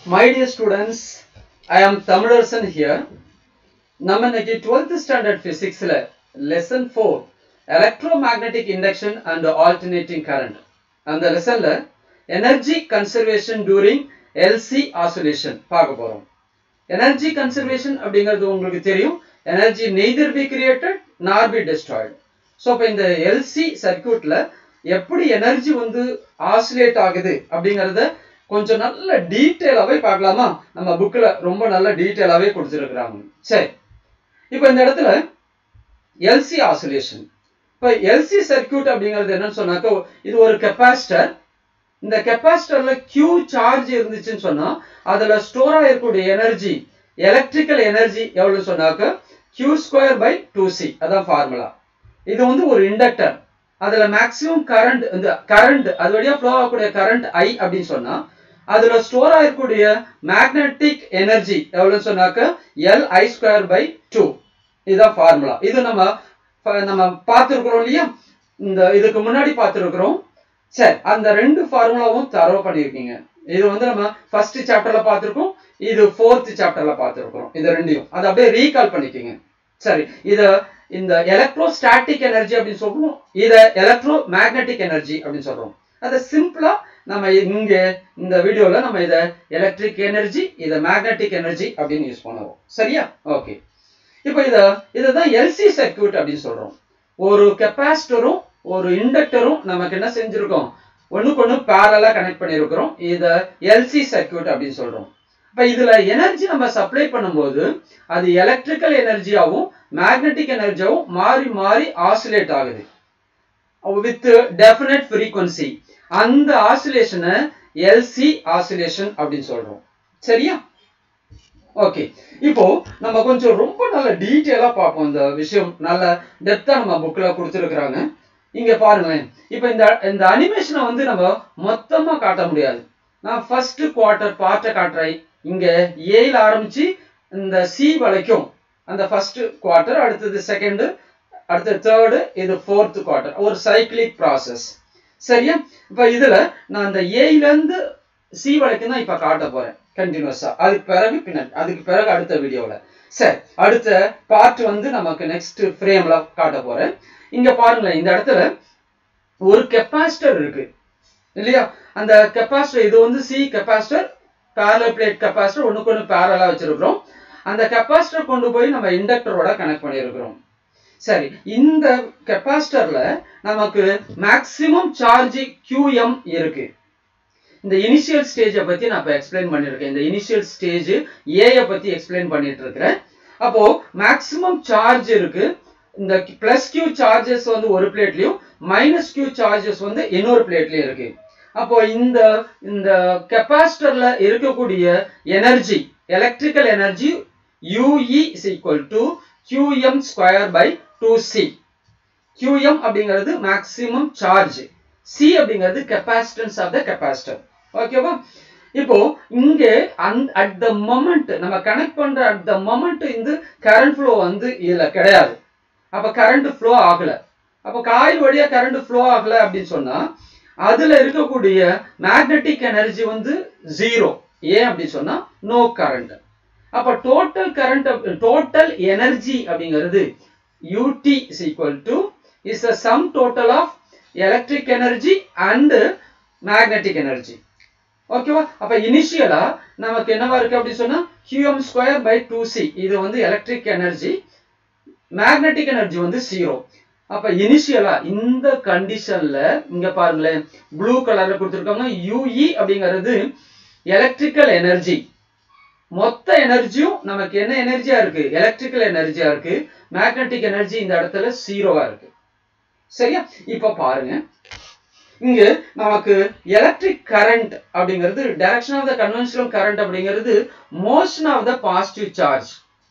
My dear students, I am Tamilarsan here. நம்ம இன்னைக்கு 12th standard பிசிக்ஸ்ல lesson four electromagnetic induction and alternating current அந்த லெசன்ல energy conservation during LC oscillation பார்க்க போறோம் எனர்ஜி கன்சர்வேஷன் அப்படிங்கிறது உங்களுக்கு தெரியும் energy neither be created nor be destroyed so இப்போ இந்த எல்சி சர்க்கியூட்ல எப்படி எனர்ஜி வந்து ஆசிலேட் ஆகுது அப்படிங்கிறத கொஞ்சம் நல்ல டீட்டெயிலாகவே பார்க்கலாமா நம்ம புக்கில் ரொம்ப நல்ல டீட்டெயிலாகவே கொடுத்துருக்குறாங்க சரி இப்போ இந்த இடத்துல எல்சி ஆசிலேஷன் இப்போ எல்சி சர்க்கியூட் அப்படிங்கிறது என்னன்னு சொன்னாக்கா இது ஒரு கெப்பாசிட்டர் இந்த கெப்பாசிட்டர்ல கியூ சார்ஜ் இருந்துச்சுன்னு சொன்னா அதுல ஸ்டோர் ஆயிருக்கூடிய எனர்ஜி எலக்ட்ரிக்கல் எனர்ஜி எவ்வளவு சொன்னாக்க Q square by two C அதான் ஃபார்முலா இது வந்து ஒரு இண்டக்டர் அதுல மேக்சிமம் கரண்ட் இந்த கரண்ட் அது வழியா ஃப்ளோ ஆகக்கூடிய கரண்ட் ஐ அப்படின்னு சொன்னா அதுல ஸ்டோர் ஆயிருக்கூடிய மேக்னெட்டிக் எனர்ஜி எவ்வளவு சொன்னாக்க L I square by two இதுதான் ஃபார்முலா இது நம்ம நம்ம பார்த்துருக்குறோம் இல்லையா இந்த இதுக்கு முன்னாடி பார்த்துருக்குறோம் சரி அந்த ரெண்டு ஃபார்முலாவும் தரவு பண்ணியிருக்கீங்க இது வந்து நம்ம ஃபர்ஸ்ட் சாப்டர்ல பார்த்துருக்கோம் இது ஃபோர்த் சாப்டர்ல பார்த்துருக்குறோம் இது ரெண்டையும் அதை அப்படியே ரீகால் பண்ணிக்கோங்க சரி இத இந்த எலக்ட்ரோஸ்டாட்டிக் எனர்ஜி அப்படின்னு சொல்றோம் இத எலக்ட்ரோ மேக்னெட்டிக் எனர்ஜி அப்படின்னு சொல்றோம் அதை சிம்பிளா நம்ம இங்க இந்த வீடியோல நம்ம இத எலக்ட்ரிக் எனர்ஜி இத மேக்னெட்டிக் எனர்ஜி அப்படின்னு யூஸ் பண்ணுவோம் சரியா ஓகே இப்போ இத இதுதான் எல்சி சர்க்கியூட் அப்படின்னு சொல்றோம் ஒரு கெப்பாசிட்டரும் ஒரு இண்டக்டரும் நமக்கு என்ன செஞ்சிருக்கோம் ஒண்ணுக்கு ஒண்ணு பேரலா கனெக்ட் பண்ணிருக்கிறோம் இத எல்சி சர்க்கியூட் அப்படின்னு சொல்றோம் இப்ப இதுல எனர்ஜி நம்ம சப்ளை பண்ணும்போது அது எலக்ட்ரிக்கல் எனர்ஜியாவும் மேக்னெட்டிக் எனர்ஜியாவும் மாறி மாறி ஆசிலேட் ஆகுது வித் டெஃபினட் ஃப்ரீக்வன்சி அந்த ஆசிலேஷனை எல்சி ஆசிலேஷன் அப்படின்னு சொல்றோம் சரியா ஓகே இப்போ நம்ம கொஞ்சம் ரொம்ப நல்ல டீட்டெயிலா பார்ப்போம் இந்த விஷயம் நல்ல டெப்தா நம்ம புக்ல கொடுத்துருக்குறாங்க இங்க பாருங்களேன் இப்போ இந்த இந்த அனிமேஷனை வந்து நம்ம மொத்தமா காட்ட முடியாது நான் ஃபர்ஸ்ட் குவார்டர் பார்ட்டை காட்டுறேன் இங்க ஏல ஆரம்பிச்சு இந்த சி வரைக்கும் அந்த ஃபர்ஸ்ட் குவார்டர் அடுத்தது செகண்ட் அடுத்தது தேர்டு இது ஃபோர்த் குவார்டர் ஒரு சைக்கிளிக் ப்ராசஸ் சரியா இப்போ இதுல நான் அந்த ஏல இருந்து சி வரைக்கும் தான் இப்ப காட்ட போறேன் கண்டினியூஸா அதுக்கு பிறகு பின்னாடி அதுக்கு பிறகு அடுத்த வீடியோல சரி அடுத்த பார்ட் வந்து நமக்கு நெக்ஸ்ட் ஃப்ரேம்ல காட்ட போறேன் இங்க பாருங்களேன் இந்த இடத்துல ஒரு கெப்பாசிட்டர் இருக்கு இல்லையா அந்த கெப்பாசிட்டர் இது வந்து C capacitor parallel plate capacitor ஒண்ணுக்கு ஒன்று பேரலா வச்சிருக்கிறோம் அந்த கெப்பாசிட்டர் கொண்டு போய் நம்ம இண்டக்டரோட கனெக்ட் பண்ணியிருக்கிறோம் சரி இந்த கெப்பாசிட்டர்ல நமக்கு மேக்சிமம் சார்ஜ் கியூஎம் இருக்கு இந்த இனிஷியல் ஸ்டேஜை பத்தி நான் இப்போ எக்ஸ்பிளைன் பண்ணியிருக்கேன் இந்த இனிஷியல் ஸ்டேஜ் ஏஐ பத்தி எக்ஸ்பிளைன் பண்ணிட்டு இருக்கிறேன் அப்போ மேக்சிமம் சார்ஜ் இருக்கு இந்த பிளஸ் கியூ சார்ஜஸ் வந்து ஒரு பிளேட்லயும் மைனஸ் கியூ சார்ஜஸ் வந்து இன்னொரு பிளேட்லயும் இருக்கு அப்போ இந்த இந்த கெப்பாசிட்டர்ல இருக்கக்கூடிய energy electrical energy U E is equal to Q M square by two C Q M அப்படிங்கிறது மேக்சிமம் சார்ஜ் சி அப்படிங்கிறது கெப்பாசிட்டன்ஸ் ஆஃப் த கெப்பாசிட்டர் ஓகேவா இப்போ இங்க அட் த மொமெண்ட் நம்ம கனெக்ட் பண்ற அட் த மொமெண்ட் இந்த கரண்ட் ஃப்ளோ வந்து இதுல கிடையாது அப்ப கரண்ட் ஃப்ளோ ஆகல அப்ப காயில் வழியா கரண்ட் ஃப்ளோ ஆகல அப்படின்னு சொன்னா அதுல இருக்கக்கூடிய மேக்னெட்டிக் எனர்ஜி வந்து ஜீரோ ஏன் அப்படின்னு சொன்னா நோ கரண்ட் அப்ப டோட்டல் கரண்ட் டோட்டல் எனர்ஜி அப்படிங்கிறது U T is equal to is a sum total of electric energy and magnetic energy ஓகேவா அப்ப இனிஷியலா நமக்கு என்னவா இருக்கு அப்படின்னு சொன்னா Q M square by two C இது வந்து எலக்ட்ரிக் எனர்ஜி மேக்னெட்டிக் எனர்ஜி வந்து ஜீரோ அப்ப இனிஷியலா இந்த கண்டிஷன்ல இங்க பாருங்களேன் ப்ளூ கலர்ல கொடுத்துருக்காங்க யூஇ அப்படிங்கிறது எலக்ட்ரிக்கல் எனர்ஜி மொத்த எனர்ஜியும் நமக்கு என்ன எனர்ஜியா இருக்கு எலக்ட்ரிக்கல் எனர்ஜியா இருக்கு மேக்னெட்டிக் எனர்ஜி இந்த இடத்துல ஜீரோவா இருக்கு சரியா இப்ப பாருங்க இங்க நமக்கு எலக்ட்ரிக் கரண்ட் அப்படிங்கிறது direction of the conventional current அப்படிங்கிறது motion of the positive charge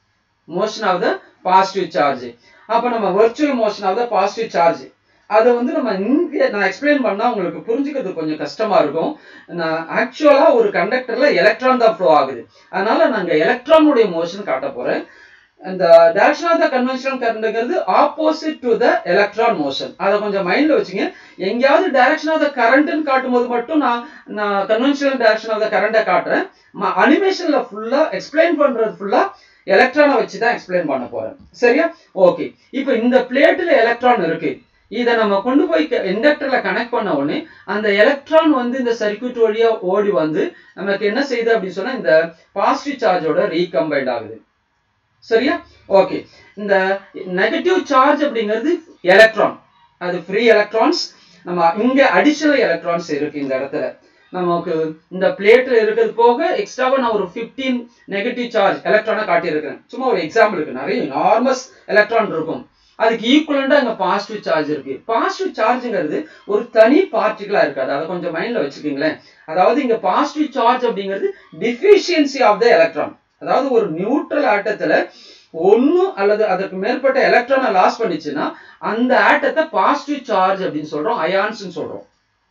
motion of the positive charge அப்ப நம்ம virtual motion of the positive charge அதை வந்து நம்ம இங்க நான் எக்ஸ்பிளைன் பண்ணா உங்களுக்கு புரிஞ்சுக்கிறது கொஞ்சம் கஷ்டமா இருக்கும் நான் ஆக்சுவலா ஒரு கண்டக்டர்ல எலக்ட்ரான் தான் ஃப்ளோ ஆகுது அதனால நாங்க எலக்ட்ரானுடைய மோஷன் காட்ட போறேன் இந்த டைரக்ஷன் ஆஃப் த கன்வென்ஷனல் கரண்ட்ங்கிறது opposite to the electron motion அதை கொஞ்சம் மைண்ட்ல வச்சுங்க எங்கேயாவது டைரக்ஷன் ஆஃப் த கரண்ட்னு காட்டும்போது மட்டும் நான் நான் கன்வென்ஷனல் டைரக்ஷன் ஆஃப் த கரண்ட்டை காட்டுறேன் அனிமேஷன்ல ஃபுல்லா எக்ஸ்பிளைன் பண்றது ஃபுல்லா எலக்ட்ரானை வச்சு தான் எக்ஸ்பிளைன் பண்ண போறேன் சரியா ஓகே இப்போ இந்த பிளேட்ல எலக்ட்ரான் இருக்கு இதை நம்ம கொண்டு போய் இண்டக்டர்ல கனெக்ட் பண்ண உடனே அந்த எலக்ட்ரான் வந்து இந்த சர்க்யூட் வழியா ஓடி வந்து நமக்கு என்ன செய்யுது அப்படின்னு சொன்னா இந்த பாசிட்டிவ் சார்ஜோட ரீகம்பைண்ட் ஆகுது சரியா ஓகே இந்த நெகட்டிவ் சார்ஜ் அப்படிங்கிறது எலக்ட்ரான் அது ஃப்ரீ எலக்ட்ரான்ஸ் நம்ம இங்க அடிஷனல் எலக்ட்ரான்ஸ் இருக்கு இந்த இடத்துல நமக்கு இந்த பிளேட்ல இருக்கிறது போக எக்ஸ்ட்ராவா நான் ஒரு 15 நெகட்டிவ் சார்ஜ் எலக்ட்ரானை காட்டியிருக்கிறேன் சும்மா ஒரு எக்ஸாம்பிளுக்கு நிறைய நார்மஸ் எலக்ட்ரான் இருக்கும் அதுக்கு ஈக்குவலண்டா அங்க பாசிட்டிவ் சார்ஜ் இருக்கு பாசிட்டிவ் சார்ஜ்ங்கிறது ஒரு தனி பார்ட்டிகளா இருக்காது அதை கொஞ்சம் மைண்ட்ல வச்சுக்கீங்களேன் அதாவது இங்க பாசிட்டிவ் சார்ஜ் அப்படிங்கிறது டிஃபிஷியன்சி ஆஃப் த எலக்ட்ரான் அதாவது ஒரு நியூட்ரல் ஆட்டத்துல ஒன்னு அல்லது அதற்கு மேற்பட்ட எலக்ட்ரானை லாஸ் பண்ணிச்சுன்னா அந்த ஆட்டத்தை பாசிட்டிவ் சார்ஜ் அப்படின்னு சொல்றோம் அயான்ஸ் சொல்றோம்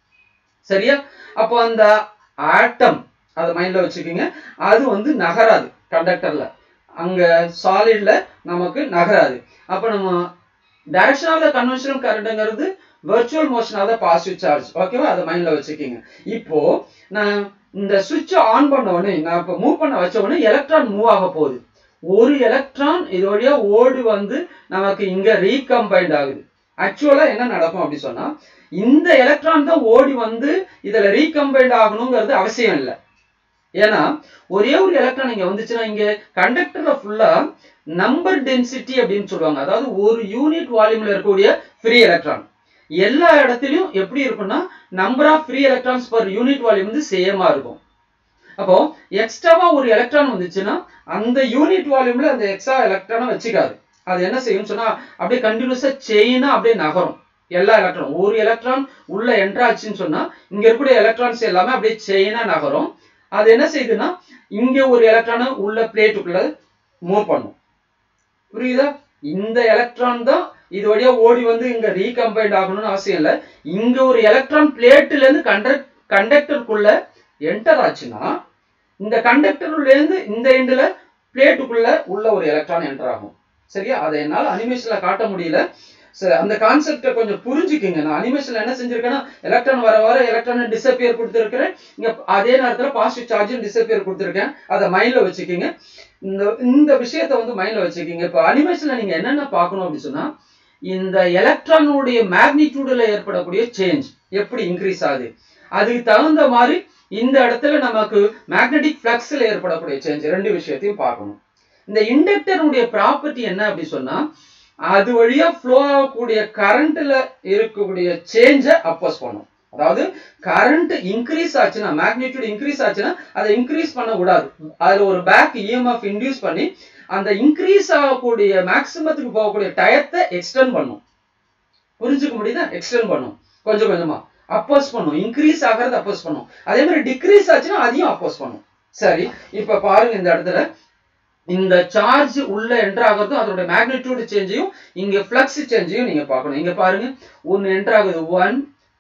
சரியா அப்போ அந்த ஆட்டம் அதை மைண்ட்ல வச்சுக்கோங்க அது வந்து நகராது கண்டக்டர்ல அங்க சாலிட்ல நமக்கு நகராது அப்ப நம்ம டைரக்ஷன் ஆஃப் த கன்வென்ஷனல் கரண்ட்ங்கிறது virtual motion of the positive charge ஓகேவா அதை மைண்ட்ல வச்சுக்கோங்க இப்போ நான் இந்த சுவிட்ச் ஆன் பண்ண உடனே நான் இப்போ மூவ் பண்ண வச்ச உடனே எலக்ட்ரான் மூவ் ஆக போகுது ஒரு எலக்ட்ரான் இது வழியா ஓடி வந்து நமக்கு இங்க ரீகம்பைண்ட் ஆகுது ஆக்சுவலா என்ன நடக்கும் அப்படி சொன்னா இந்த எலக்ட்ரான் தான் ஓடி வந்து இதுல ரீகம்பைண்ட் ஆகணுங்கிறது அவசியம் இல்லை ஏன்னா ஒரே ஒரு எலக்ட்ரான் இங்க வந்துச்சுன்னா இங்க கண்டக்டர்ல ஃபுல்லா நம்பர் டென்சிட்டி அப்படின்னு சொல்லுவாங்க அதாவது ஒரு யூனிட் வால்யூம்ல இருக்கக்கூடிய ஃப்ரீ எலக்ட்ரான் எல்லா இடத்துலயும் எப்படி இருக்கும்னா number of free electrons per unit volume வந்து சேமா இருக்கும் அப்போ எக்ஸ்ட்ராவா ஒரு எலக்ட்ரான் வந்துச்சுன்னா அந்த யூனிட் வால்யூம்ல அந்த எக்ஸ்ட்ரா எலக்ட்ரானை வச்சுக்காது அது என்ன செய்யும் சொன்னா அப்படியே கண்டினியூஸா செயினா அப்படியே நகரும் எல்லா எலக்ட்ரான் ஒரு எலக்ட்ரான் உள்ள என்ட்ரு ஆச்சுன்னு சொன்னா இங்க இருக்கக்கூடிய எலக்ட்ரான்ஸ் எல்லாமே அப்படியே செயினா நகரும் அது என்ன செய்யுதுன்னா இங்க ஒரு எலக்ட்ரானை உள்ள பிளேட்டுக்குள்ள மூவ் பண்ணும் புரியுதா இந்த எலக்ட்ரான் தான் இது வழியா ஓடி வந்து இங்க ரீகம்பைண்ட் ஆகணும்னு அவசியம் இல்லை இங்க ஒரு எலக்ட்ரான் பிளேட்ல இருந்து கண்டக்ட் கண்டக்டருக்குள்ள என்டர் ஆச்சுன்னா இந்த கண்டக்டர்ல இருந்து இந்த எண்டுல பிளேட்டுக்குள்ள உள்ள ஒரு எலக்ட்ரான் என்டர் ஆகும் சரியா அதை என்னால அனிமேஷன்ல காட்ட முடியல சரி அந்த கான்செப்டை கொஞ்சம் புரிஞ்சுக்குங்க நான் அனிமேஷன்ல என்ன செஞ்சிருக்கேன்னா எலக்ட்ரான் வர வர எலக்ட்ரான் டிசப்பியர் கொடுத்துருக்கிறேன் இங்க அதே நேரத்துல பாசிட்டிவ் சார்ஜும் டிசப்பியர் கொடுத்துருக்கேன் அதை மைண்ட்ல வச்சுக்கிங்க இந்த இந்த விஷயத்தை வந்து மைண்ட்ல வச்சுக்கிங்க இப்போ அனிமேஷன்ல நீங்க என்னென்ன பார்க்கணும் அப்படின்னு சொன்னா இந்த எலக்ட்ரானுடைய மேக்னிடியூட்ல ஏற்படக்கூடிய சேஞ்ச் எப்படி இன்க்ரீஸ் ஆகுது அதுக்கு தகுந்த மாதிரி இந்த இடத்துல நமக்கு மேக்னெட்டிக் ஃப்ளக்ஸ்ல ஏற்படக்கூடிய சேஞ்ச் ரெண்டு விஷயத்தையும் பார்க்கணும் இந்த இண்டக்டருடைய ப்ராப்பர்ட்டி என்ன அப்படி சொன்னா அது வழியா ஃப்ளோ ஆகக்கூடிய கரண்ட்ல இருக்கக்கூடிய சேஞ்சை அப்போஸ் பண்ணும் அதாவது கரண்ட் இன்க்ரீஸ் ஆச்சுன்னா மேக்னிடியூட் இன்க்ரீஸ் ஆச்சுன்னா அதை இன்க்ரீஸ் பண்ண கூடாது அதுல ஒரு பேக் இஎம்எஃப் இன்டியூஸ் பண்ணி அந்த இன்க்ரீஸ் ஆகக்கூடிய மேக்சிமத்துக்கு போகக்கூடிய டயத்தை எக்ஸ்டெண்ட் பண்ணும் புரிஞ்சுக்க முடியுதா எக்ஸ்டெண்ட் பண்ணும் கொஞ்சம் கொஞ்சமா அப்போஸ் பண்ணும் இன்க்ரீஸ் ஆகிறது அப்போஸ் பண்ணும் அதே மாதிரி டிக்ரீஸ் ஆச்சுன்னா அதையும் அப்போஸ் பண்ணும் சரி இப்ப பாருங்க இந்த இடத்துல இந்த சார்ஜ் உள்ள என்டர் ஆகிறதும் அதோட மேக்னிடியூட் சேஞ்சையும் இங்க ஃப்ளக்ஸ் சேஞ்சையும் நீங்க பார்க்கணும் இங்க பாருங்க ஒன்னு என்டர் ஆகுது ஒன்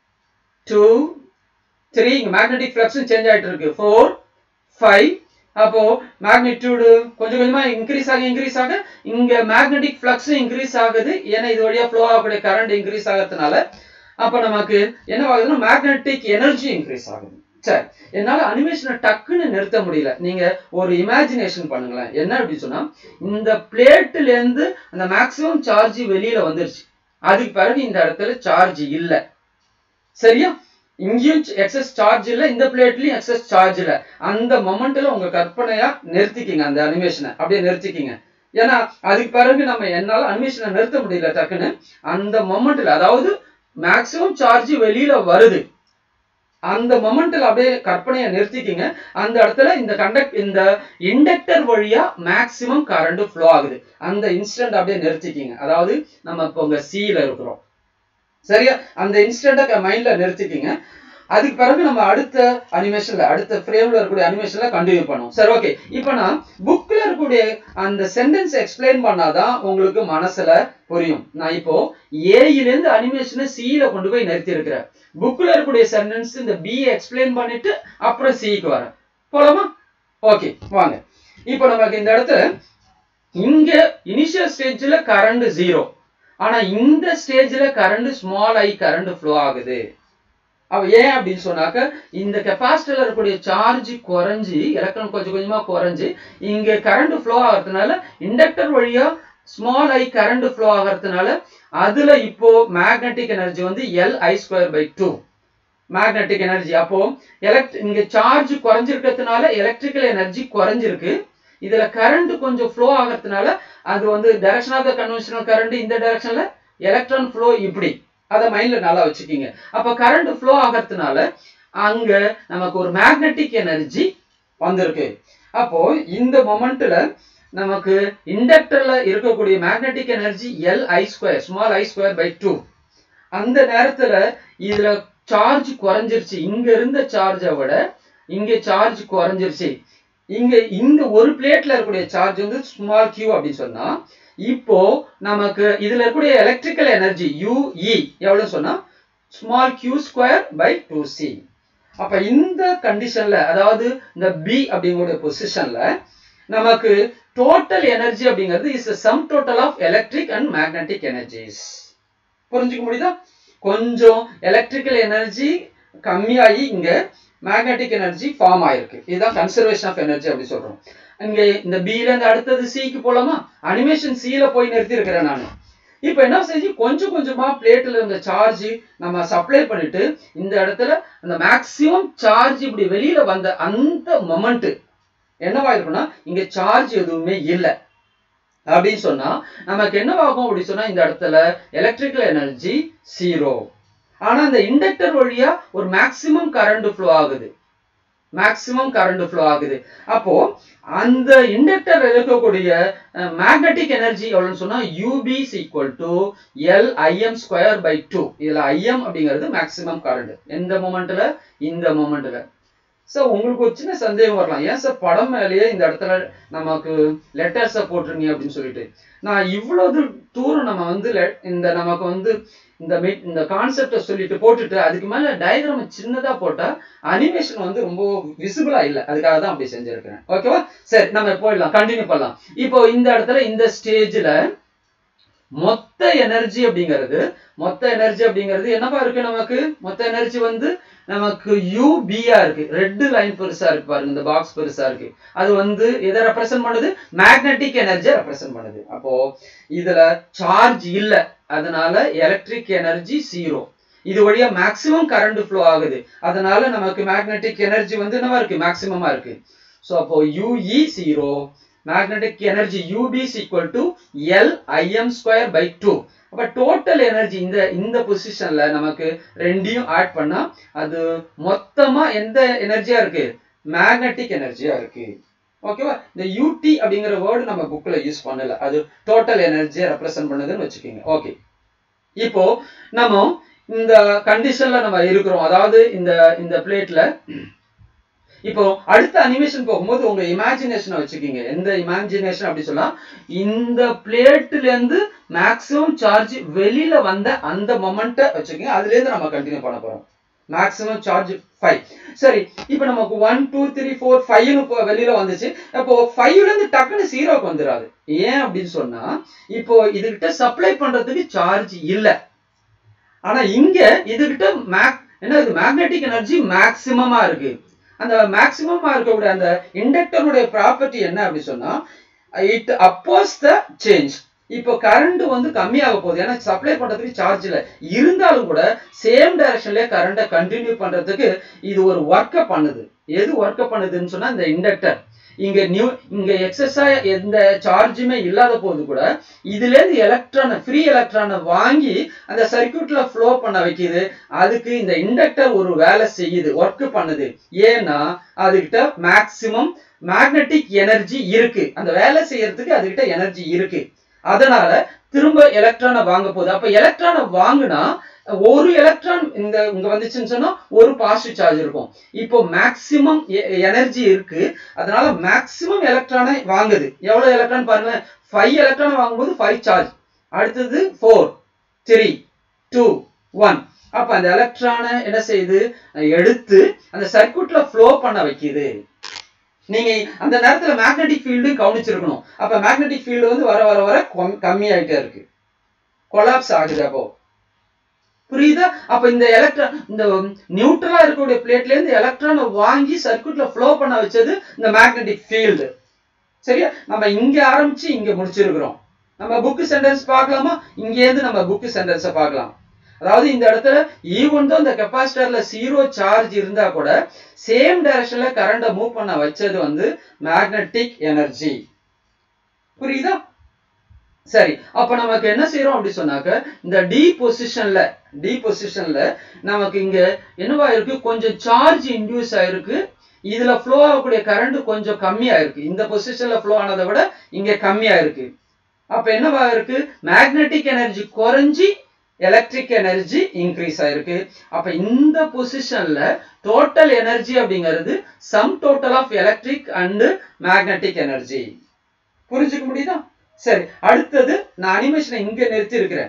டூ த்ரீ இங்க மேக்னெட்டிக் ஃப்ளக்ஸும் சேஞ்ச் ஆயிட்டு இருக்கு ஃபோர் ஃபைவ் அப்போ மேக்னிடியூடு கொஞ்சம் கொஞ்சமா இன்க்ரீஸ் ஆக இன்க்ரீஸ் ஆக இங்க மேக்னெட்டிக் ஃப்ளக்ஸும் இன்க்ரீஸ் ஆகுது ஏன்னா இது வழியா ஃப்ளோ ஆகக்கூடிய கரண்ட் இன்க்ரீஸ் ஆகிறதுனால அப்ப நமக்கு என்ன ஆகுதுன்னா மேக்னெட்டிக் எனர்ஜி இன்க்ரீஸ் ஆகுது சரி என்னால அனிமேஷனை டக்குன்னு நிறுத்த முடியல நீங்க ஒரு இமேஜினேஷன் பண்ணுங்களேன் என்ன அப்படின்னு சொன்னா இந்த பிளேட்ல இருந்து அந்த மேக்சிமம் சார்ஜ் வெளியில வந்துருச்சு அதுக்கு பிறகு இந்த இடத்துல சார்ஜ் இல்ல சரியா இங்கேயும் எக்ஸஸ் சார்ஜ் இல்ல இந்த பிளேட்லயும் எக்ஸஸ் சார்ஜ் இல்ல அந்த மொமெண்ட்ல உங்க கற்பனையா நிறுத்திக்கிங்க அந்த அனிமேஷனை அப்படியே நிறுத்திக்கிங்க ஏன்னா அதுக்கு பிறகு நம்ம என்னால அனிமேஷனை நிறுத்த முடியல டக்குன்னு அந்த மொமெண்ட்ல அதாவது மேக்சிமம் சார்ஜ் வெளியில வருது அந்த மொமெண்ட்ல அப்படியே கற்பனையை நிறுத்திக்கிங்க அந்த இடத்துல இந்த கண்டக்ட் இந்த இண்டக்டர் வழியா மேக்சிமம் கரண்ட் ஃப்ளோ ஆகுது அந்த இன்ஸ்டன்ட் அப்படியே நிறுத்திக்கிங்க அதாவது நம்ம இப்போ உங்க சில இருக்கிறோம் சரியா அந்த இன்ஸ்டன்ட மைண்ட்ல நிறுத்திக்கிங்க அதுக்கு பிறகு நம்ம அடுத்த அனிமேஷன்ல அடுத்த ஃப்ரேம்ல இருக்கக்கூடிய அனிமேஷன்ல கண்டினியூ பண்ணுவோம் சரி ஓகே இப்போ நான் புக்ல இருக்கக்கூடிய அந்த சென்டென்ஸ் எக்ஸ்பிளைன் பண்ணாதான் உங்களுக்கு மனசுல புரியும் நான் இப்போ ஏயில இருந்து அனிமேஷனை சியில கொண்டு போய் நிறுத்தி இருக்கிறேன் புக்ல இருக்கக்கூடிய சென்டென்ஸ் இந்த பி எக்ஸ்பிளைன் பண்ணிட்டு அப்புறம் சிக்கு வரேன் போலாமா ஓகே வாங்க இப்போ நமக்கு இந்த இடத்துல இங்க இனிஷியல் ஸ்டேஜ்ல கரண்ட் ஜீரோ ஆனா இந்த ஸ்டேஜ்ல current small I current flow ஆகுது அவ ஏன் அப்படின்னு சொன்னாக்க இந்த கெப்பாசிட்டர்ல இருக்கக்கூடிய சார்ஜ் குறைஞ்சி எலக்ட்ரான் கொஞ்சம் கொஞ்சமா குறைஞ்சி இங்க கரண்ட் ஃப்ளோ ஆகிறதுனால இண்டக்டர் வழியா ஸ்மால் ஐ கரண்ட் ஃப்ளோ ஆகிறதுனால அதுல இப்போ மேக்னெட்டிக் எனர்ஜி வந்து L I square by two magnetic energy அப்போ எலக்ட் இங்க சார்ஜ் குறைஞ்சிருக்கிறதுனால எலக்ட்ரிக்கல் எனர்ஜி குறைஞ்சிருக்கு இதுல கரண்ட் கொஞ்சம் ஃப்ளோ ஆகிறதுனால அது வந்து direction of the conventional current இந்த டைரக்ஷன்ல எலக்ட்ரான் ஃப்ளோ இப்படி அதை மைண்ட்ல நல்லா வச்சுக்கிங்க அப்ப கரண்ட் ஃப்ளோ ஆகிறதுனால அங்க நமக்கு ஒரு மேக்னெட்டிக் எனர்ஜி வந்திருக்கு அப்போ இந்த மொமெண்ட்ல நமக்கு இண்டக்டர்ல இருக்கக்கூடிய magnetic energy L I square small I square by two அந்த நேரத்துல இதுல சார்ஜ் குறைஞ்சிருச்சு இங்க இருந்த சார்ஜை விட இங்க சார்ஜ் குறைஞ்சிருச்சு இங்க இந்த ஒரு பிளேட்ல இருக்கக்கூடிய சார்ஜ் வந்து ஸ்மால் கியூ அப்படின்னு சொன்னா இப்போ நமக்கு இதுல இருக்கக்கூடிய எலக்ட்ரிக்கல் எனர்ஜி யூஇ எவ்வளவு சொன்னா small Q square by two C அப்ப இந்த கண்டிஷன்ல அதாவது இந்த பி அப்படிங்கக்கூடிய பொசிஷன்ல நமக்கு டோட்டல் எனர்ஜி அப்படிங்கிறது is sum total of electric and magnetic energies புரிஞ்சுக்க முடியுதா கொஞ்சம் எலக்ட்ரிக்கல் எனர்ஜி கம்மியாகி இங்க மேக்னெட்டிக் எனர்ஜி ஃபார்ம் ஆயிருக்கு இதுதான் கன்சர்வேஷன் ஆஃப் எனர்ஜி அப்படி சொல்றோம் இங்க இந்த பில இருந்து அடுத்தது சிக்கு போலாமா அனிமேஷன் சில போய் நிறுத்தி இருக்கிறேன் நான் இப்போ என்ன செஞ்சு கொஞ்சம் கொஞ்சமா பிளேட்ல இருந்த சார்ஜ் நம்ம சப்ளை பண்ணிட்டு இந்த இடத்துல அந்த மேக்சிமம் சார்ஜ் இப்படி வெளியில வந்த அந்த மொமெண்ட் என்னவா இருக்குன்னா இங்க சார்ஜ் எதுவுமே இல்லை அப்படின்னு சொன்னா நமக்கு என்னவாகும் அப்படி சொன்னா இந்த இடத்துல எலக்ட்ரிக்கல் எனர்ஜி ஜீரோ ஆனா இந்த இண்டக்டர் வழியா ஒரு மேக்சிமம் கரண்ட் ஃப்ளோ ஆகுது மேக்சிமம் கரண்ட் ஃப்ளோ ஆகுது அப்போ அந்த இண்டக்டர் இருக்கக்கூடிய மேக்னெட்டிக் எனர்ஜி எவ்வளவுன்னு சொன்னா U B equal to L I M square by two இதுல ஐஎம் அப்படிங்கிறது மேக்சிமம் கரண்ட் எந்த மொமெண்ட்ல இந்த மொமெண்ட்ல ஸோ உங்களுக்கு ஒரு சின்ன சந்தேகம் வரலாம் ஏன் சார் படம் மேலேயே இந்த இடத்துல நமக்கு லெட்டர்ஸை போட்டிருங்க அப்படின்னு சொல்லிட்டு நான் இவ்வளவு தூரம் நம்ம வந்து இந்த நமக்கு வந்து இந்த இந்த கான்செப்டை சொல்லிட்டு போட்டுட்டு அதுக்கு மேல டயக்ராம் சின்னதா போட்டா அனிமேஷன் வந்து ரொம்ப விசிபிளா இல்லை அதுக்காக தான் அப்படி செஞ்சிருக்கிறேன் ஓகேவா சரி நம்ம போயிடலாம் கண்டினியூ பண்ணலாம் இப்போ இந்த இடத்துல இந்த ஸ்டேஜ்ல மொத்த எனர்ஜி அப்படிங்கிறது மொத்த எனர்ஜி அப்படிங்கிறது என்னவா இருக்கு நமக்கு மொத்த எனர்ஜி வந்து நமக்கு யூபியா இருக்கு ரெட் லைன் பெருசா இருக்கு பாருங்க இந்த பாக்ஸ் பெருசா இருக்கு அது வந்து எதை ரெப்ரசென்ட் பண்ணுது மேக்னெட்டிக் எனர்ஜியை ரெப்ரசென்ட் பண்ணுது அப்போ இதுல சார்ஜ் இல்ல அதனால எலக்ட்ரிக் எனர்ஜி ஜீரோ இது வழியா மேக்சிமம் கரண்ட் ஃப்ளோ ஆகுது அதனால நமக்கு மேக்னெட்டிக் எனர்ஜி வந்து என்னவா இருக்கு மேக்சிமமா இருக்கு ஸோ அப்போ U E zero magnetic energy U B is equal to L I M square by two அப்ப டோட்டல் எனர்ஜி இந்த இந்த பொசிஷன்ல நமக்கு ரெண்டையும் ஆட் பண்ணா அது மொத்தமா எந்த எனர்ஜியா இருக்கு மேக்னெட்டிக் எனர்ஜியா இருக்கு ஓகேவா இந்த யூடி அப்படிங்கிற வேர்டு நம்ம புக்ல யூஸ் பண்ணல அது டோட்டல் எனர்ஜியை ரெப்ரசென்ட் பண்ணுதுன்னு வச்சுக்கோங்க ஓகே இப்போ நம்ம இந்த கண்டிஷன்ல நம்ம இருக்கிறோம் அதாவது இந்த இந்த பிளேட்ல இப்போ அடுத்த அனிமேஷன் போகும்போது உங்க இமேஜினேஷனை வச்சுக்கீங்க எந்த இமேஜினேஷன் அப்படி சொன்னா இந்த பிளேட்ல இருந்து மேக்சிமம் சார்ஜ் வெளியில வந்த அந்த மொமெண்ட்டை வச்சுக்கோங்க அதுல இருந்து நம்ம கண்டினியூ பண்ண போறோம் மேக்ஸிமம் சார்ஜ் ஃபைவ் சரி இப்போ நமக்கு ஒன் டூ த்ரீ ஃபோர் ஃபைவ்னு வெளியில வந்துச்சு அப்போ ஃபைவ்ல இருந்து டக்குன்னு ஜீரோக்கு வந்துடாது ஏன் அப்படின்னு சொன்னா இப்போ இதுகிட்ட சப்ளை பண்றதுக்கு சார்ஜ் இல்லை ஆனா இங்க இதுகிட்ட மேக் என்ன இது மேக்னெட்டிக் எனர்ஜி மேக்சிமமா இருக்கு அந்த மேக்சிமமா இருக்கக்கூடிய அந்த இண்டக்டருடைய ப்ராப்பர்ட்டி என்ன அப்படி சொன்னா இட் அப்போஸ் த சேஞ்ச் இப்போ கரண்ட் வந்து கம்மியாக போகுது ஏன்னா சப்ளை பண்றதுக்கு சார்ஜ் இல்லை இருந்தாலும் கூட சேம் டைரக்ஷன்லயே கரண்ட்டை கண்டினியூ பண்றதுக்கு இது ஒரு ஒர்க்கை பண்ணுது எது ஒர்க்கை பண்ணுதுன்னு சொன்னா இந்த இண்டக்டர் இங்க நியூ இங்க எக்ஸஸா எந்த சார்ஜுமே இல்லாத போது கூட இதுல இருந்து எலக்ட்ரானை ஃப்ரீ எலக்ட்ரானை வாங்கி அந்த சர்க்கியூட்ல ஃப்ளோ பண்ண வைக்குது அதுக்கு இந்த இண்டக்டர் ஒரு வேலை செய்யுது ஒர்க் பண்ணுது ஏன்னா அதுகிட்ட மேக்சிமம் மேக்னெட்டிக் எனர்ஜி இருக்கு அந்த வேலை செய்யறதுக்கு அதுகிட்ட எனர்ஜி இருக்கு அதனால திரும்ப எலக்ட்ரானை வாங்க போகுது அப்ப எலக்ட்ரானை வாங்குனா ஒரு எலக்ட்ரான் இந்த இங்க வந்துச்சுன்னு சொன்னா ஒரு பாசிட்டிவ் சார்ஜ் இருக்கும் இப்போ மேக்சிமம் எனர்ஜி இருக்கு அதனால மேக்சிமம் எலக்ட்ரானை வாங்குது எவ்வளவு எலக்ட்ரான் பாருங்க ஃபைவ் எலக்ட்ரான் வாங்கும்போது ஃபைவ் சார்ஜ் அடுத்தது ஃபோர் த்ரீ டூ ஒன் அப்ப அந்த எலக்ட்ரானை என்ன செய்யுது எடுத்து அந்த சர்க்கியூட்ல ஃப்ளோ பண்ண வைக்குது நீங்க அந்த நேரத்துல மேக்னெட்டிக் ஃபீல்டும் கவனிச்சிருக்கணும் அப்ப மேக்னெட்டிக் ஃபீல்டு வந்து வர வர வர கம்மி ஆயிட்டே இருக்கு கொலாப்ஸ் ஆகுது அப்போ புரியுதா அப்ப இந்த எலக்ட்ரான் இந்த நியூட்ரலா இருக்கக்கூடிய பிளேட்ல இருந்து எலக்ட்ரானை வாங்கி சர்க்யூட்ல ஃப்ளோ பண்ண வச்சது இந்த மேக்னெட்டிக் ஃபீல்டு சரியா நம்ம இங்க ஆரம்பிச்சு இங்க முடிச்சிருக்கிறோம் நம்ம புக் சென்டென்ஸ் பார்க்கலாமா இங்க இருந்து நம்ம புக் சென்டென்ஸை பார்க்கலாம் அதாவது இந்த இடத்துல ஈவன் தான் இந்த கெப்பாசிட்டர்ல ஜீரோ சார்ஜ் இருந்தா கூட சேம் டைரக்ஷன்ல கரண்ட மூவ் பண்ண வச்சது வந்து மேக்னெட்டிக் எனர்ஜி புரியுதா சரி அப்ப நமக்கு என்ன செய்யறோம் அப்படி சொன்னாக்க இந்த டி பொசிஷன்ல டி பொசிஷன்ல நமக்கு இங்க என்னவா இருக்கு கொஞ்சம் சார்ஜ் இன்டியூஸ் ஆயிருக்கு இதுல ஃப்ளோ ஆகக்கூடிய கரண்ட் கொஞ்சம் கம்மியா இருக்கு இந்த பொசிஷன்ல ஃப்ளோ ஆனதை விட இங்க கம்மியா இருக்கு அப்ப என்னவா இருக்கு மேக்னெட்டிக் எனர்ஜி குறைஞ்சி எலக்ட்ரிக் எனர்ஜி இன்க்ரீஸ் ஆயிருக்கு அப்ப இந்த பொசிஷன்ல டோட்டல் எனர்ஜி அப்படிங்கிறது sum total of electric and magnetic energy புரிஞ்சுக்க முடியுதா சரி அடுத்தது நான் அனிமேஷனை இங்க நிறுத்தி இருக்கிறேன்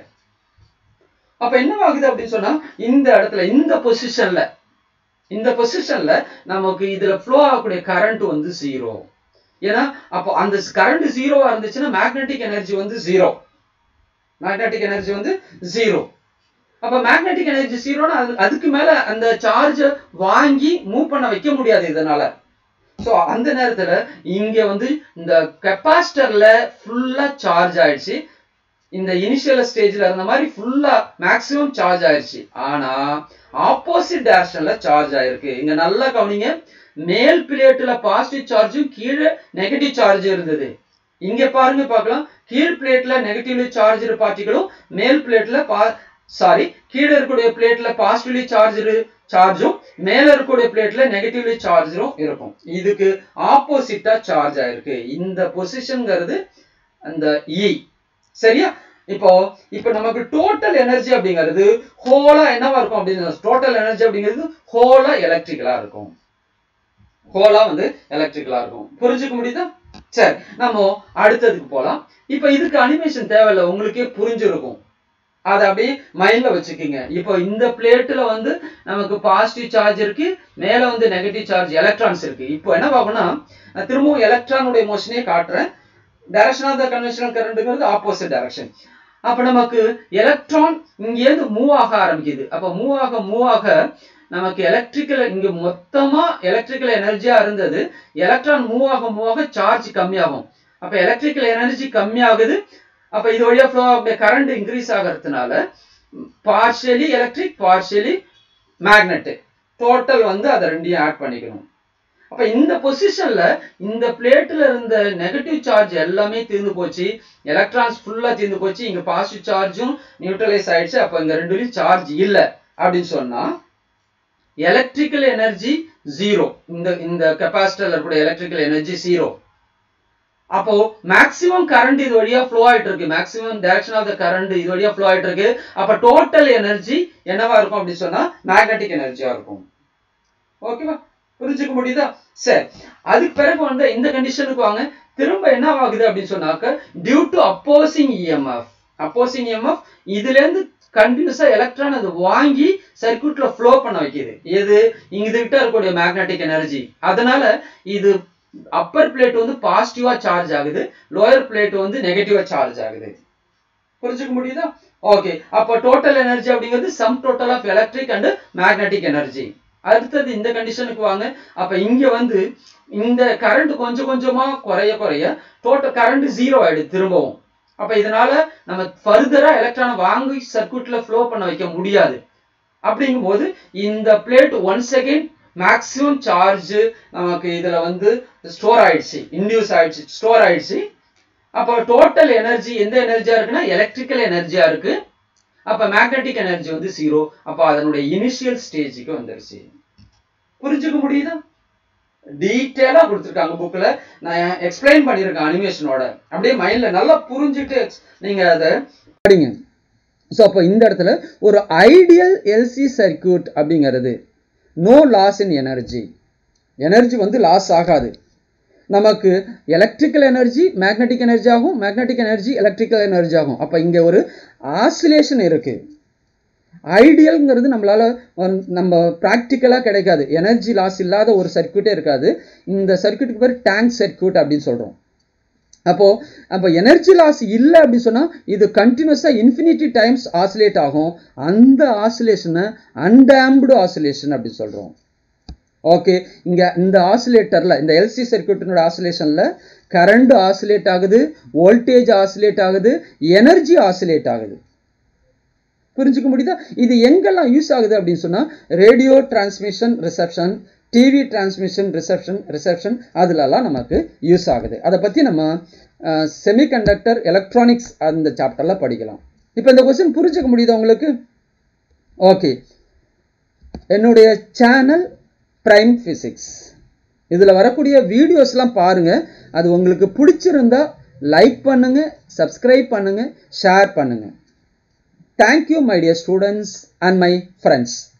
அப்ப என்ன ஆகுது அப்படின்னு சொன்னா இந்த இடத்துல இந்த பொசிஷன்ல இந்த பொசிஷன்ல நமக்கு இதுல ஃப்ளோ ஆகக்கூடிய கரண்ட் வந்து ஜீரோ ஏன்னா அப்போ அந்த கரண்ட் ஜீரோவா இருந்துச்சுன்னா மேக்னெட்டிக் எனர்ஜி வந்து ஜீரோ மேக்னெட்டிக் எனர்ஜி வந்து ஜீரோ அப்ப மேக்னெட்டிக் எனர்ஜி ஜீரோனா அதுக்கு மேல அந்த சார்ஜ் வாங்கி மூவ் பண்ண வைக்க முடியாது இதனால ஸோ அந்த நேரத்துல இங்க வந்து இந்த கெப்பாசிட்டர்ல ஃபுல்லா சார்ஜ் ஆயிடுச்சு இந்த இனிஷியல் ஸ்டேஜ்ல இருந்த மாதிரி ஃபுல்லா மேக்சிமம் சார்ஜ் ஆயிடுச்சு ஆனா ஆப்போசிட் டைரக்ஷன்ல சார்ஜ் ஆயிருக்கு இங்க நல்லா கவனிங்க மேல் பிளேட்ல பாசிட்டிவ் சார்ஜும் கீழே நெகட்டிவ் சார்ஜ் இருந்தது இங்க பாருங்க பார்க்கலாம் கீழ் பிளேட்ல நெகட்டிவ்லி சார்ஜ் பார்ட்டிகளும் மேல் பிளேட்ல பா சாரி கீழே இருக்கக்கூடிய பிளேட்ல பாசிட்டிவ்லி சார்ஜ் சார்ஜும் மேல இருக்கக்கூடிய பிளேட்ல நெகட்டிவ்லி சார்ஜரும் இருக்கும் இதுக்கு ஆப்போசிட்டா சார்ஜ் ஆயிருக்கு இந்த பொசிஷன்ங்கிறது அந்த இ சரியா இப்போ இப்போ நமக்கு டோட்டல் எனர்ஜி அப்படிங்கிறது ஹோலா என்னவா இருக்கும் அப்படின்னு டோட்டல் எனர்ஜி அப்படிங்கிறது ஹோலா எலக்ட்ரிக்கலா இருக்கும் ஹோலா வந்து எலக்ட்ரிக்கலா இருக்கும் புரிஞ்சுக்க முடியுதா சரி நம்ம அடுத்ததுக்கு போலாம் இப்போ இதுக்கு அனிமேஷன் தேவையில்லை உங்களுக்கே புரிஞ்சிருக்கும் அதை அப்படியே மைண்ட்ல வச்சுக்கோங்க இப்போ இந்த பிளேட்ல வந்து நமக்கு பாசிட்டிவ் சார்ஜ் இருக்கு மேல வந்து நெகட்டிவ் சார்ஜ் எலக்ட்ரான்ஸ் இருக்கு இப்போ என்ன பார்க்கணும்னா நான் திரும்பவும் எலக்ட்ரானுடைய மோஷனே காட்டுறேன் டைரக்ஷன் ஆஃப் த கன்வென்ஷனல் கரண்ட்ங்கிறது ஆப்போசிட் டைரக்ஷன் அப்ப நமக்கு எலக்ட்ரான் இங்கேருந்து மூவ் ஆக ஆரம்பிக்குது அப்ப மூவ் ஆக மூவ் ஆக நமக்கு எலக்ட்ரிக்கல் இங்க மொத்தமா எலக்ட்ரிக்கல் எனர்ஜியா இருந்தது எலக்ட்ரான் மூவ் ஆக மூவ் ஆக சார்ஜ் கம்மியாகும் அப்ப எலக்ட்ரிக்கல் எனர்ஜி கம்மியாகுது அப்ப இது வழியா ஃப்ளோ ஆகக்கூடிய கரண்ட் இன்க்ரீஸ் ஆகிறதுனால partially electric partially magnetic total வந்து அதை ரெண்டையும் ஆட் பண்ணிக்கணும் அப்ப இந்த பொசிஷன்ல இந்த பிளேட்ல இருந்த நெகட்டிவ் சார்ஜ் எல்லாமே தீர்ந்து போச்சு எலக்ட்ரான்ஸ் ஃபுல்லா தீர்ந்து போச்சு இங்க பாசிட்டிவ் சார்ஜும் நியூட்ரலைஸ் ஆயிடுச்சு அப்ப இங்க ரெண்டுலயும் சார்ஜ் இல்ல அப்படின்னு சொன்னா எலக்ட்ரிக்கல் எனர்ஜி ஜீரோ இந்த இந்த கெப்பாசிட்டர்ல இருக்கக்கூடிய எலக்ட்ரிக்கல் எனர்ஜி ஜீரோ அப்போ மேக்சிமம் கரண்ட் இது வழியா ஃப்ளோ ஆயிட்டு இருக்கு maximum direction of the current இது வழியா ஃப்ளோ ஆயிட்டு இருக்கு அப்ப டோட்டல் எனர்ஜி என்னவா இருக்கும் அப்படின்னு சொன்னா மேக்னெட்டிக் எனர்ஜியா இருக்கும் ஓகேவா புரிஞ்சுக்க முடியுதா சரி அதுக்கு பிறகு வந்து இந்த கண்டிஷனுக்கு வாங்க திரும்ப என்ன ஆகுது அப்படின்னு சொன்னாக்க due to opposing EMF opposing EMF இதுல இருந்து கண்டினியூஸா எலக்ட்ரான் அது வாங்கி சர்க்கியூட்ல ஃப்ளோ பண்ண வைக்குது எது இங்க கிட்ட இருக்கக்கூடிய மேக்னெட்டிக் எனர்ஜி அதனால இது அப்பர் பிளேட் வந்து பாசிட்டிவா சார்ஜ் ஆகுது லோயர் பிளேட் வந்து நெகட்டிவா சார்ஜ் ஆகுது புரிஞ்சுக்க முடியுதா ஓகே அப்போ டோட்டல் எனர்ஜி அப்படிங்கிறது sum total of electric and magnetic energy அடுத்தது இந்த கண்டிஷனுக்கு வாங்க அப்ப இங்க வந்து இந்த கரண்ட் கொஞ்சம் கொஞ்சமா குறைய குறைய டோட்டல் கரண்ட் ஜீரோ ஆயிடுது திரும்பவும் அப்ப இதனால நம்ம ஃபர்தரா எலக்ட்ரானை வாங்கி சர்க்கியூட்ல ஃப்ளோ பண்ண வைக்க முடியாது அப்படிங்கும்போது இந்த plate one second maximum charge நமக்கு இதுல வந்து ஸ்டோர் ஆயிடுச்சு இன்டியூஸ் ஆயிடுச்சு ஸ்டோர் ஆயிடுச்சு அப்போ டோட்டல் எனர்ஜி எந்த எனர்ஜியா இருக்குன்னா எலக்ட்ரிக்கல் எனர்ஜியா இருக்கு அப்ப மேக்னெட்டிக் எனர்ஜி வந்து ஜீரோ அப்ப அதனுடைய இனிஷியல் ஸ்டேஜுக்கு வந்துருச்சு புரிஞ்சுக்க முடியுதா டீட்டெயிலா கொடுத்துருக்காங்க புக்ல நான் எக்ஸ்பிளைன் பண்ணியிருக்கேன் அனிமேஷனோட அப்படியே மைண்ட்ல நல்லா புரிஞ்சுட்டு நீங்க அதை படிங்க ஸோ அப்போ இந்த இடத்துல ஒரு ஐடியல் எல்சி சர்க்கியூட் அப்படிங்கிறது no loss in energy energy வந்து லாஸ் ஆகாது நமக்கு எலக்ட்ரிக்கல் எனர்ஜி மேக்னெட்டிக் எனர்ஜி ஆகும் மேக்னெட்டிக் எனர்ஜி எலக்ட்ரிக்கல் எனர்ஜி ஆகும் அப்போ இங்கே ஒரு ஆசிலேஷன் இருக்கு ஐடியல்ங்கிறது நம்மளால வந்து நம்ம ப்ராக்டிக்கலாக கிடைக்காது எனர்ஜி லாஸ் இல்லாத ஒரு சர்க்யூட்டே இருக்காது இந்த சர்க்யூட்டுக்கு பேர் டேங்க் சர்க்யூட் அப்படின்னு சொல்கிறோம் அப்போ அப்போ எனர்ஜி லாஸ் இல்லை அப்படின்னு சொன்னால் இது கண்டினியூஸாக இன்ஃபினிட்டி டைம்ஸ் ஆசிலேட் ஆகும் அந்த ஆசிலேஷனை அன்டேம்டு ஆசிலேஷன் அப்படின்னு சொல்கிறோம் ஓகே இங்கே இந்த ஆசிலேட்டரில் இந்த எல்சி சர்க்யூட்டினோட ஆசிலேஷனில் கரண்ட் ஆசிலேட் ஆகுது வோல்டேஜ் ஆசிலேட் ஆகுது எனர்ஜி ஆசிலேட் ஆகுது புரிஞ்சுக்க முடியுதா இது எங்கெல்லாம் யூஸ் ஆகுது அப்படின்னு சொன்னால் radio transmission reception TV transmission reception reception அதுலலாம் நமக்கு யூஸ் ஆகுது அதை பற்றி நம்ம செமிகண்டக்டர் எலக்ட்ரானிக்ஸ் அந்த சாப்டரில் படிக்கலாம் இப்போ இந்த கொஸ்டின் புரிஞ்சுக்க முடியுதா உங்களுக்கு ஓகே என்னுடைய சேனல் பிரைம் ஃபிசிக்ஸ் இதில் வரக்கூடிய வீடியோஸ்லாம் பாருங்கள் அது உங்களுக்கு பிடிச்சிருந்தா லைக் பண்ணுங்கள் சப்ஸ்கிரைப் பண்ணுங்கள் ஷேர் பண்ணுங்கள் thank you my dear students and my friends